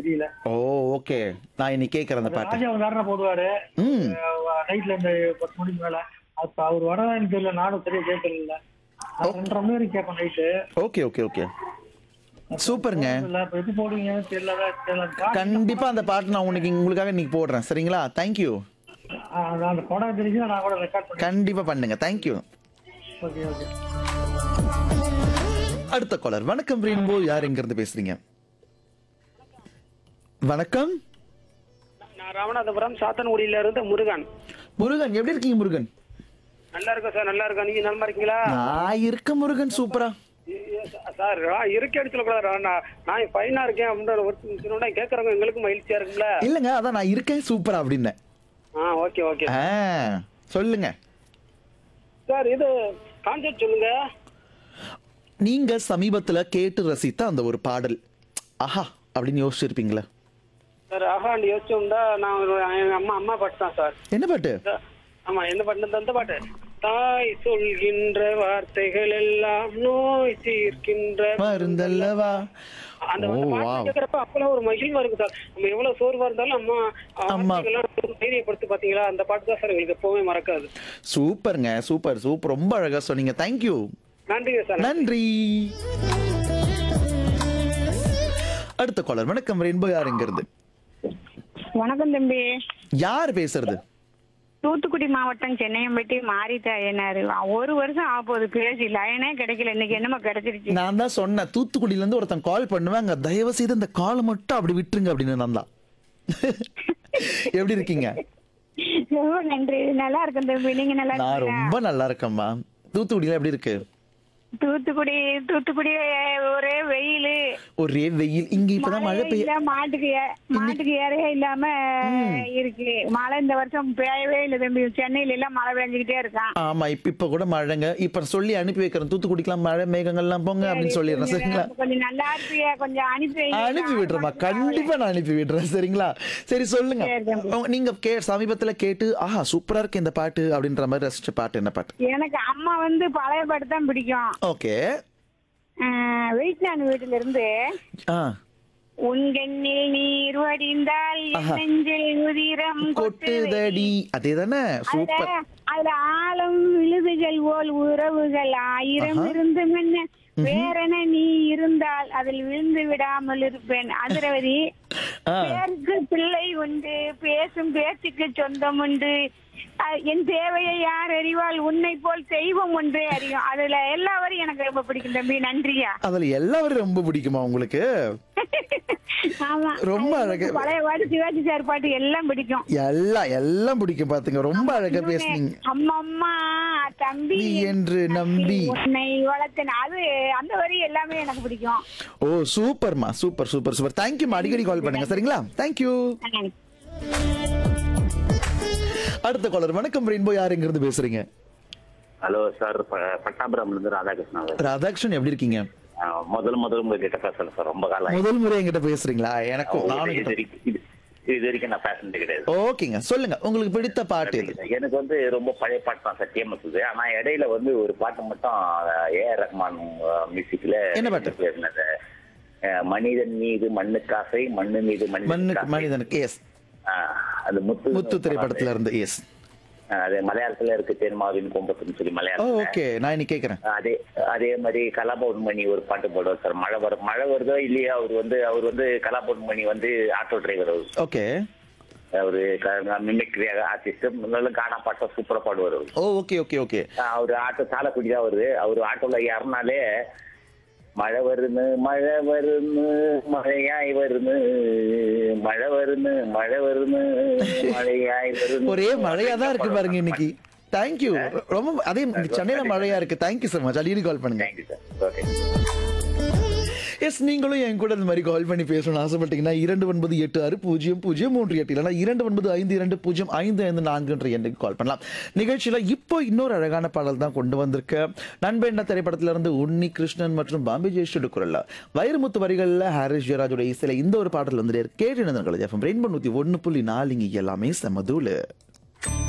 தெரியல ஓ ஓகே நான் இன்னைக்கு கேட்கறேன் அந்த பாட்டு ராஜா தாரண போடுவாரு ம் நைட்ல இந்த பத்து மணிக்கு மேல அப்ப அவர் வரதான் எனக்கு தெரியல நானும் சரியா கேட்கல ரெண்டரை மணி வரைக்கும் கேட்பேன் நைட்டு ஓகே ஓகே ஓகே சூப்பருங்க இல்ல இப்ப எது போடுவீங்கன்னு தெரியல தெரியல கண்டிப்பா அந்த பாட்டு நான் உனக்கு உங்களுக்காக இன்னைக்கு போடுறேன் சரிங்களா தேங்க்யூ ஆ, நான் அந்த படம் தெரிஞ்சு நான் கூட ரெக்கார்ட் பண்ணேன் கண்டிப்பா பண்ணுங்க தேங்க்யூ ஓகே ஓகே அடுத்த காலர் வணக்கம் ரெயின்போ யார் எங்க இருந்து பேசுறீங்க வணக்கம் நான் ராமநாதபுரம் சாத்தன்குடியில இருந்து முருகன் முருகன் எப்படி இருக்கீங்க முருகன் நல்லா இருக்கேன் சார் நல்லா இருக்கேன் நீங்க நலமா இருக்கீங்களா நான் இருக்க முருகன் சூப்பரா இ- இ- சார் நான் இருக்கேன்னு சொல்லக்கூடாது நான் நான் பையனா இருக்கேன் அப்படின்னு ஒரு சொன்னா கேட்கறவங்க எங்களுக்கு மகிழ்ச்சியா இருக்குங்களா இல்லங்க அதான் நான் இருக்கேன் சூப்பரா அப்படின்னேன் ஆ ஓகே ஓகே ஆ, சொல்லுங்க சார் இது கான்செப்ட் சொல்லுங்க நீங்க சமீபத்துல கேட்டு ரசித்த அந்த ஒரு பாடல் ஆஹா அப்படின்னு யோசிச்சிருப்பீங்களா சார் ஆஹாண்டு யோசிச்சோம்டா நான் ஒரு- எங்க அம்மா அம்மா பாட்டு தான் சார் என்ன பாட்டு இந்த- ஆமா என்ன பாட்டு அந்த பாட்டு தாய் சொல்கின்ற வார்த்தைகள் எல்லாம் நோய் தீர்க்கின்ற மருந்தல்லவா அந்த ஓ, பாட்டு wow. கேட்கறப்ப அப்பெல்லாம் ஒரு மகிழ்வா இருக்கு சார் நம்ம எவ்வளவு சோர்வா இருந்தாலும் அம்மா அம்மா. வார்த்தைகள்லாம் தைரியப்படுத்தி பாத்தீங்களா அந்த பாட்டு தான் சார் எங்களுக்கு எப்பவுமே மறக்காது சூப்பருங்க சூப்பர் சூப்பர் ரொம்ப அழகா சொன்னீங்க தேங்க்யூ நன்றிங்க சார் நன்றி அடுத்த காலர் வணக்கம் ரெயின்போ யார் எங்க இருந்து வணக்கம் தம்பி யார் பேசுறது தூத்துக்குடி மாவட்டம் சென்னையம்பட்டி மாறிட்டாயனாரு ஒரு வருஷம் ஆக போகுது பேசி லைனே கிடைக்கல இன்னைக்கு என்னமோ கிடைச்சிருச்சு நான் தான் சொன்னேன் தூத்துக்குடியில இருந்து ஒருத்தன் கால் பண்ணுவாங்க தயவு செய்து இந்த காலை மட்டும் அப்படி விட்டுருங்க அப்படின்னு நான் தான் எப்படி இருக்கீங்க ரொம்ப நன்றி நல்லா இருக்கும் தம்பி நீங்க நல்லா நான் இருக்கீங்களா? ரொம்ப நல்லா இருக்கேன்மா தூத்துக்குடியில எப்படி இருக்கு தூத்துக்குடி தூத்துக்குடி ஒரே வெயில் ஒரே வெயில் இங்க இப்பதான் மழை பெய்ய இல்ல மாட்டுக்கு ஏ- மாட்டுக்கு ஏறையே இல்லாம இருக்கு மழை இந்த வருஷம் பெய்யவே இல்லை தம்பி சென்னையில எல்லாம் மழை பெஞ்சுக்கிட்டே இருக்கான் ஆமா இப்ப இப்ப கூட மழைங்க இப்ப சொல்லி அனுப்பி வைக்கிறேன் தூத்துக்குடிக்கெல்லாம் மழை மேகங்கள்லாம் போங்க அப்படின்னு சொல்லிடுறேன் சரிங்களா கொஞ்சம் நல்லா இருப்பிய கொஞ்சம் அனுப்பி வைங்க. அனுப்பி விடுறேம்மா கண்டிப்பா நான் அனுப்பி விடுறேன் சரிங்களா சரி சொல்லுங்க சரி, தம்பி. உங்க- நீங்க கே சமீபத்துல கேட்டு ஆஹா சூப்பரா இருக்கு இந்த பாட்டு அப்படின்ற மாதிரி ரசிச்ச பாட்டு என்ன பாட்டு எனக்கு அம்மா வந்து பழைய பாட்டு தான் பிடிக்கும் ஓகே வெயிட்லாண்ட் வீட்டுல இருந்து ஆ உன் கண்ணில் நீர் வடிந்தால் என் ஆஹா. நெஞ்சில் உதிரம் கொட்டுதடி அதே தானே சூப்பர் அதுல அதுல ஆழம் விழுதுகள் போல் உறவுகள் ஆயிரம் ஆஹா. இருந்து முன்ன வேறென நீ இருந்தால் அதில் விழுந்து விடாமல் இருப்பேன் அதிரவதி ஆ பேருக்கு பிள்ளை உண்டு பேசும் பேச்சுக்கு சொந்தம் உண்டு அஹ் என் தேவையை யார் அறிவால் உன்னை போல் தெய்வம் ஒன்றே அறியும் அதுல எல்லா வரையும் எனக்கு ரொம்ப பிடிக்கும் தம்பி நன்றியா அதுல எல்லாரும் ரொம்ப பிடிக்குமா உங்களுக்கு ஆமா ரொம்ப அது அழகு. எனக்கு பழைய பாட்டு சிவாஜி சார் பாட்டு எல்லாம் பிடிக்கும் எல்லாம் எல்லாம் பிடிக்கும் பாத்துங்க ரொம்ப அழகா பேசுனீங்க அம்மா அம்மா தம்பி நீ என்று நம்பி உன்னை வளர்த்தேன் அது அந்த வரி எல்லாமே எனக்கு பிடிக்கும் ஓ சூப்பர்மா சூப்பர் சூப்பர் சூப்பர் தேங்க்யூமா அடிக்கடி கால் பண்ணுங்க சரிங்களா தேங்க்யூ அடுத்த காலர் வணக்கம் ரெயின்போ யார் எங்க இருந்து பேசுறீங்க ஹலோ சார் ப- பட்டாபுரம்ல இருந்து ராதாகிருஷ்ணன் சார். ராதாகிருஷ்ணன் எப்படி இருக்கீங்க ஆஹ் முதல் முதல் உங்ககிட்ட பேசுறேன் சார் ரொம்ப காலம் முதல் முறை என்கிட்ட பேசுறீங்களா எனக்கும் நானும் இது கிட்ட- வரைக்கும் இது- இது வரைக்கும் நான் பேசுனது கிடையாது ஓகேங்க சொல்லுங்க உங்களுக்கு பிடித்த பாட்டு எது எனக்கு வந்து ரொம்ப பழைய பாட்டு தான் சார் டிஎம்எஸ் இது ஆனா இடையில வந்து ஒரு பாட்டு மட்டும் ஏ ஆர் ரஹ்மான் மியூசிக்ல என்ன பாட்டு? பேசுனது அஹ் மனிதன் மீது மண்ணுக்காசை மண்ணு மீது மண்ணுக்கு மண்ணுக்கு மனிதனுக்கு எஸ் அது முத்து முத்து திரைப்படத்துல இருந்து எஸ் ஆஹ் அது மலையாளத்துல இருக்கு தேன்மாவின் கொம்பத்துன்னு சொல்லி ஓ மலையாளத்துல ஓகே நான் இன்னைக்கு கேக்குறேன் அதே அதே மாதிரி கலாபவன்மணி ஒரு பாட்டு போடுவார் சார் மழை வரும் மழை வருதோ இல்லையா அவர் வந்து அவர் வந்து கலாபவன்மணி வந்து ஆட்டோ டிரைவர் அவர் ஓகே அவரு மிமிக்ரி ஆர்டிஸ்ட் நல்ல கானா பாட்டை சூப்பரா பாடுவார் அவரு oh okay okay okay ah அவரு ஆட்டோ சாலக்குடி தான் வருது அவர் ஆட்டோல ஏறினாலே மழை வருது மழை வருது மழையாய் வருது மழை வருது மழை வருது மழையாய் வருது ஒரே மழையா தான் இருக்கு பாருங்க இன்னைக்கு தேங்க்யூ ரொம்ப அதே சென்னையில மழையா இருக்கு தேங்க்யூ சார் மச் அடிக்கடி கால் பண்ணுங்க தேங்க்யூ சார் ஓகே எஸ் நீங்களும் என் கூட இந்த மாதிரி கால் பண்ணி பேசணும்னு ஆசைப்பட்டீங்கன்னா இரண்டு ஒன்பது எட்டு ஆறு பூஜ்ஜியம் பூஜ்ஜியம் மூன்று எட்டு இல்லைனா இரண்டு ஒன்பது ஐந்து இரண்டு பூஜ்ஜியம் ஐந்து ஐந்து நான்குன்ற எண்ணுக்கு கால் பண்ணலாம் நிகழ்ச்சியில இப்போ இன்னொரு அழகான பாடல் தான் கொண்டு வந்திருக்க நண்பெண்ண திரைப்படத்துல இருந்து உன்னி கிருஷ்ணன் மற்றும் பாம்பே ஜெயஸ்டு குரல்ல வைரமுத்து வரிகள்ல ஹாரிஸ் ஜெயராஜோட இசையில இந்த ஒரு பாடல் வந்து கேட்டு எஃப்எம் ரெயின்போ நூத்தி ஒன்னு புள்ளி நாலு இங்க எல்லாமே செமதூலு